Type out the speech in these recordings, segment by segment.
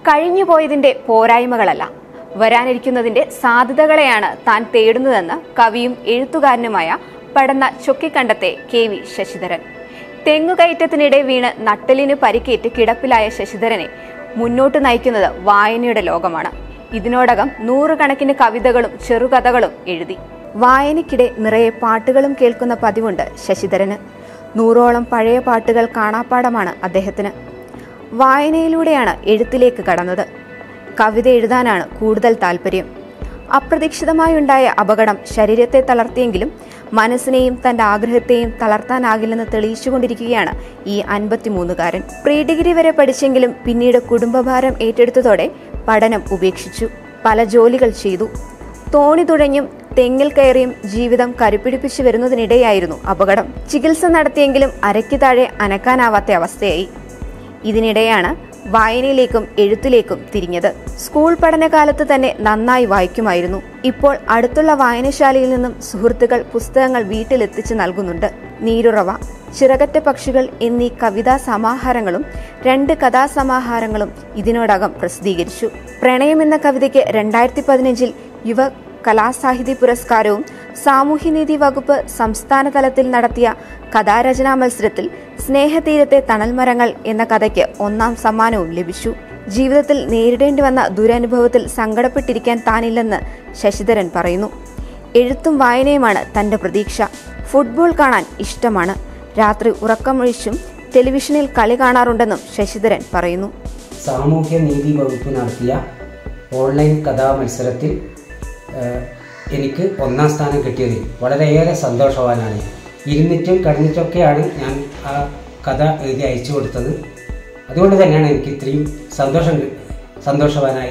കഴിഞ്ഞുപോയതിന്റെ പോരായ്മകളല്ല വരാനിരിക്കുന്നതിന്റെ സാധ്യതകളെയാണ് താൻ തേടുന്നതെന്ന് കവിയും എഴുത്തുകാരനുമായ പടന്ന ചൊക്കിക്കണ്ടത്തെ കെ വി ശശിധരൻ തെങ്ങുകയറ്റത്തിനിടെ വീണ് നട്ടലിന് പരിക്കേറ്റ് കിടപ്പിലായ ശശിധരനെ മുന്നോട്ട് നയിക്കുന്നത് വായനയുടെ ലോകമാണ് ഇതിനോടകം നൂറുകണക്കിന് കവിതകളും ചെറുകഥകളും എഴുതി വായനയ്ക്കിടെ നിറയെ പാട്ടുകളും കേൾക്കുന്ന പതിവുണ്ട് ശശിധരന് നൂറോളം പഴയ പാട്ടുകൾ കാണാപ്പാടമാണ് അദ്ദേഹത്തിന് വായനയിലൂടെയാണ് എഴുത്തിലേക്ക് കടന്നത് കവിത എഴുതാനാണ് കൂടുതൽ താല്പര്യം അപ്രതീക്ഷിതമായുണ്ടായ അപകടം ശരീരത്തെ തളർത്തിയെങ്കിലും മനസ്സിനെയും തന്റെ ആഗ്രഹത്തെയും തളർത്താനാകില്ലെന്ന് തെളിയിച്ചുകൊണ്ടിരിക്കുകയാണ് ഈ അൻപത്തിമൂന്നുകാരൻ പ്രീ ഡിഗ്രി വരെ പഠിച്ചെങ്കിലും പിന്നീട് കുടുംബഭാരം ഏറ്റെടുത്തതോടെ പഠനം ഉപേക്ഷിച്ചു പല ജോലികൾ ചെയ്തു തോണി തുഴഞ്ഞും തെങ്ങിൽ കയറിയും ജീവിതം കരുപിടിപ്പിച്ചു വരുന്നതിനിടെയായിരുന്നു അപകടം ചികിത്സ നടത്തിയെങ്കിലും അരയ്ക്ക് താഴെ അനക്കാനാവാത്ത അവസ്ഥയായി ഇതിനിടെയാണ് വായനയിലേക്കും എഴുത്തിലേക്കും തിരിഞ്ഞത് സ്കൂൾ പഠനകാലത്ത് തന്നെ നന്നായി വായിക്കുമായിരുന്നു ഇപ്പോൾ അടുത്തുള്ള വായനശാലയിൽ നിന്നും സുഹൃത്തുക്കൾ പുസ്തകങ്ങൾ വീട്ടിലെത്തിച്ച് നൽകുന്നുണ്ട് നീരുറവ ചിറകറ്റ പക്ഷികൾ എന്നീ കവിതാ സമാഹാരങ്ങളും രണ്ട് കഥാസമാഹാരങ്ങളും ഇതിനോടകം പ്രസിദ്ധീകരിച്ചു പ്രണയം എന്ന കവിതയ്ക്ക് രണ്ടായിരത്തി പതിനഞ്ചിൽ യുവ കലാസാഹിത്യ പുരസ്കാരവും സാമൂഹ്യനീതി വകുപ്പ് സംസ്ഥാന തലത്തിൽ നടത്തിയ കഥാരചനാ മത്സരത്തിൽ സ്നേഹതീരത്തെ തണൽമരങ്ങൾ എന്ന കഥയ്ക്ക് ഒന്നാം സമ്മാനവും ലഭിച്ചു ജീവിതത്തിൽ നേരിടേണ്ടി വന്ന ദുരനുഭവത്തിൽ സങ്കടപ്പെട്ടിരിക്കാൻ താനില്ലെന്ന് ശശിധരൻ പറയുന്നു എഴുത്തും വായനയുമാണ് തന്റെ പ്രതീക്ഷ ഫുട്ബോൾ കാണാൻ ഇഷ്ടമാണ് രാത്രി ഉറക്കമൊഴിച്ചും ടെലിവിഷനിൽ കളി കാണാറുണ്ടെന്നും ശശിധരൻ പറയുന്നു സാമൂഹ്യ നീതി വകുപ്പ് നടത്തിയ ഓൺലൈൻ കഥാമത്സരത്തിൽ ഏഹ്, എനിക്ക് ഒന്നാം സ്ഥാനം കിട്ടിയതിൽ വളരെയേറെ സന്തോഷവാനാണ് ഇരുന്നിട്ടും കടന്നിട്ടൊക്കെയാണ് ഞാൻ ആ കഥ എഴുതി അയച്ചു കൊടുത്തത് അതുകൊണ്ട് തന്നെയാണ് എനിക്ക് ഇത്രയും സന്തോഷം കി- സന്തോഷവാനായി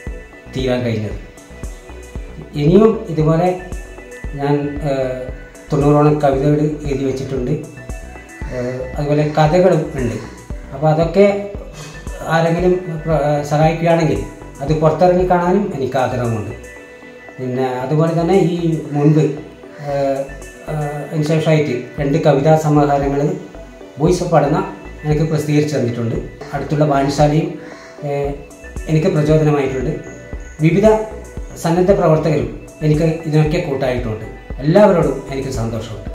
തീരാൻ കഴിഞ്ഞത് ഇനിയും ഇതുപോലെ ഞാൻ ഏഹ്, തൊണ്ണൂറോളം കവിതകൾ എഴുതി വെച്ചിട്ടുണ്ട് ഏഹ്, അതുപോലെ കഥകളും ഉണ്ട് അപ്പോൾ അതൊക്കെ ആരെങ്കിലും പ്ര- ഏഹ്, സഹായിക്കുകയാണെങ്കിൽ അത് പുറത്തിറങ്ങി കാണാനും എനിക്ക് ആഗ്രഹമുണ്ട് പിന്നെ അതുപോലെ തന്നെ ഈ മുൻപ് ഏഹ്, ഏഹ്, അതിന് ശേഷമായിട്ട് രണ്ട് കവിതാ സമാഹാരങ്ങൾ വോയിസ് ഓഫ് പഠന എനിക്ക് പ്രസിദ്ധീകരിച്ച് തന്നിട്ടുണ്ട് അടുത്തുള്ള വായനശാലയും ഏഹ്, എനിക്ക് പ്രചോദനമായിട്ടുണ്ട് വിവിധ സന്നദ്ധ പ്രവർത്തകരും എനിക്ക് ഇതിനൊക്കെ കൂട്ടായിട്ടുണ്ട് എല്ലാവരോടും എനിക്ക് സന്തോഷമുണ്ട്